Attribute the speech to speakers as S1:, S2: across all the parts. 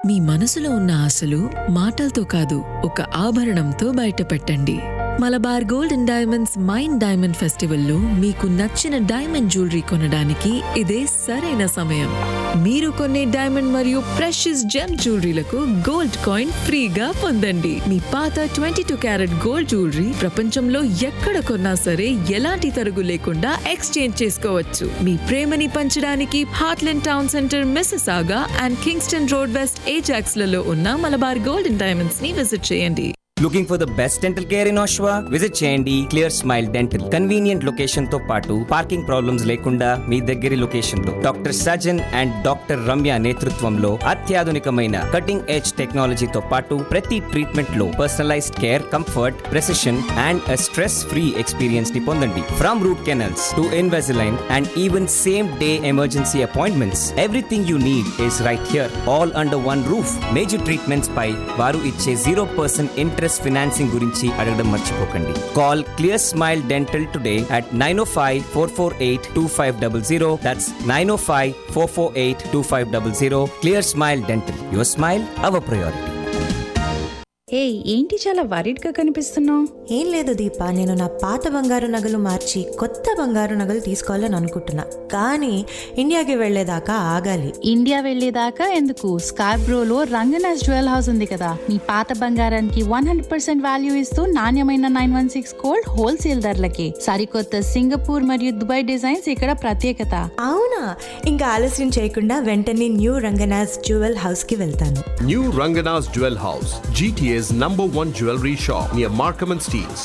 S1: మీ మనసులో ఉన్న ఆశలు మాటలతో కాదు ఒక ఆభరణంతో బయటపెట్టండి Malabar gold and diamonds mind diamond ఫెస్టివల్లో మీకు నచ్చిన డైమండ్ జ్యువెలరీ కొనడానికి ఇదే సరైన సమయం మీరు కొనే డైమండ్ మరియు ప్రెషియస్ జెమ్ జ్యువెలరీలకు గోల్డ్ కాయిన్ ఫ్రీగా పొందండి మీ పాత twenty two carat gold jewellery ప్రపంచంలో ఎక్కడ కొన్నా సరే ఎలాంటి తరుగు లేకుండా ఎక్స్చేంజ్ చేసుకోవచ్చు మీ ప్రేమని పంచడానికి Heartland Town Centre Mississauga and Kingston Road West Ajax లలో ఉన్న మలబార్ గోల్డ్ అండ్ డైమండ్స్ ని విజిట్ చేయండి
S2: looking for the best dental care in Oshawa visit చేయండి Clear Smile Dental convenient location తో పాటు పార్కింగ్ ప్రాబ్లమ్స్ లేకుండా మీ దగ్గరి లొకేషన్ లో doctor Sajan and doctor Ramya నేతృత్వంలో అత్యాధునికమైన కటింగ్ ఎడ్జ్ టెక్నాలజీతో పాటు ప్రతి ట్రీట్మెంట్ లో personalised care comfort precision and a stress free experience ని పొందండి from root canals to Invisalign and even same day emergency appointments everything you need is right here all under one roof major treatments పై వారు ఇచ్చే zero percent interest financing గురించి అడగడం మర్చిపోకండి call Clear Smile Dental today at nine oh five four four eight two five double zero that's nine oh five four four eight two five double zero Clear Smile Dental your smile our priority
S3: ఏ ఏంటి చాలా worried గా కనిపిస్తున్నావు
S4: ఏం లేదు దీప నేను నా పాత బంగారు నగలు మార్చి కొత్త బంగారు నగలు తీసుకోవాలని అనుకుంటున్నా కానీ ఇండియాకి వెళ్ళేదాకా ఆగాలి
S3: ఇండియా వెళ్ళేదాకా ఎందుకు స్కార్బ్రోలో రంగనాథ్ జ్యువెల్ హౌస్ ఉంది కదా మీ పాత బంగారానికి వన్ హండ్రెడ్ పర్సెంట్ వాల్యూ ఇస్తూ నాణ్యమైన nine one six gold wholesale ధరలకి సరికొత్త సింగపూర్ మరియు దుబాయ్ డిజైన్స్ ఇక్కడ ప్రత్యేకత
S4: అవునా ఇంకా ఆలస్యం చేయకుండా వెంటనే న్యూ రంగనాథ్ జ్యువెల్ హౌస్ కి వెళ్తాను
S5: New Rangana's Jewel House, GTA's number one jewelry shop near Markham and Steels,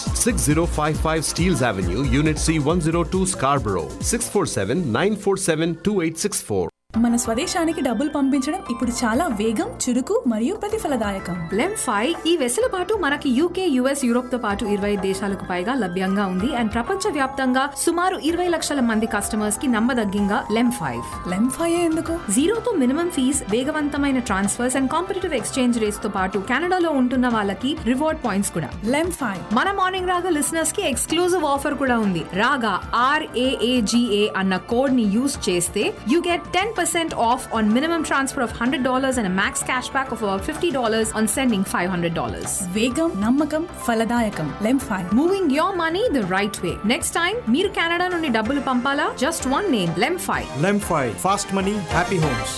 S5: 6055 Steels Avenue, Unit C 102 Scarborough, 647 947 2864.
S6: మన స్వదేశానికి డబ్బులు పంపించడం ఇప్పుడు చాలా వేగం చురుకు మరియు ప్రతిఫలదాయకం
S7: లెమ్ ఫైవ్ ఈ వెసులుబాటు మనకి యూకే యుఎస్ యూరోప్ తో పాటు ఇరవై దేశాలకు పైగా లభ్యంగా ఉంది అండ్ ప్రపంచ వ్యాప్తంగా సుమారు ఇరవై లక్షల మంది కస్టమర్స్ కి నమ్మదగ్గంగా లెమ్ ఫైవ్
S6: లెంఫాయే ఎందుకు
S7: జీరోతో మినిమం ఫీజ్ వేగవంతమైన transfers and competitive exchange rates తో పాటు కెనడాలో ఉంటున్న వాళ్ళకి రివార్డ్ పాయింట్స్ కూడా
S6: లెంఫాయ్
S7: మన మార్నింగ్ రాగా లిసనర్స్ కి ఎక్స్క్లూజివ్ ఆఫర్ కూడా ఉంది రాగా ఆర్ఏఏజిఏ అన్న కోడ్ ని యూస్ చేస్తే you get ten percent off on minimum transfer of hundred dollars and max cash back of fifty dollars on sending five hundred dollars
S6: వేగం నమ్మకం ఫలదాయకం LemFi
S7: moving your money the right way next time మీరు Canada నుండి డబ్బులు పంపాలా just one name LemFi
S8: Lemfi, fast money, happy homes.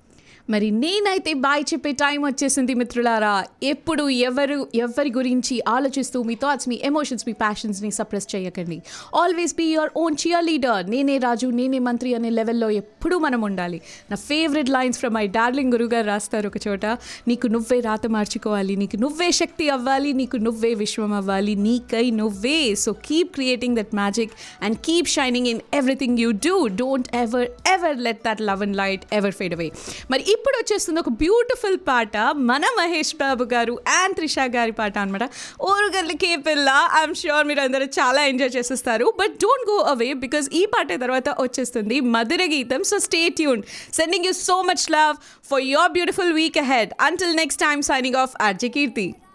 S9: మరి నేనైతే bye చెప్పే టైం వచ్చేసింది మిత్రులారా ఎప్పుడు ఎవరు ఎవరి గురించి ఆలోచిస్తూ మీ థాట్స్ మీ ఎమోషన్స్ మీ ప్యాషన్స్ని సప్రెస్ చేయకండి always be your own cheerleader Nene Raju నేనే మంత్రి అనే లెవెల్లో ఎప్పుడూ మనం ఉండాలి నా favourite lines from my darling గురుగారు రాస్తారు ఒక చోట నీకు నువ్వే రాత మార్చుకోవాలి నీకు నువ్వే శక్తి అవ్వాలి నీకు నువ్వే విశ్వం అవ్వాలి నీకై నువ్వే so keep creating that magic and keep shining in everything you do don't ever ever let that love and light ever fade away మరి ఇప్పుడు వచ్చేస్తుంది ఒక బ్యూటిఫుల్ పాట మన మహేష్ బాబు గారు అండ్ త్రిష గారి పాట అనమాట ఓరుగల్లికే పిల్ల ఐఎమ్ ష్యూర్ మీరు అందరూ చాలా ఎంజాయ్ చేసేస్తారు but don't go away because ఈ పాట తర్వాత వచ్చేస్తుంది మధుర గీతం so stay tune sending you so much love for your beautiful week ahead until next time signing off RJ Keerthi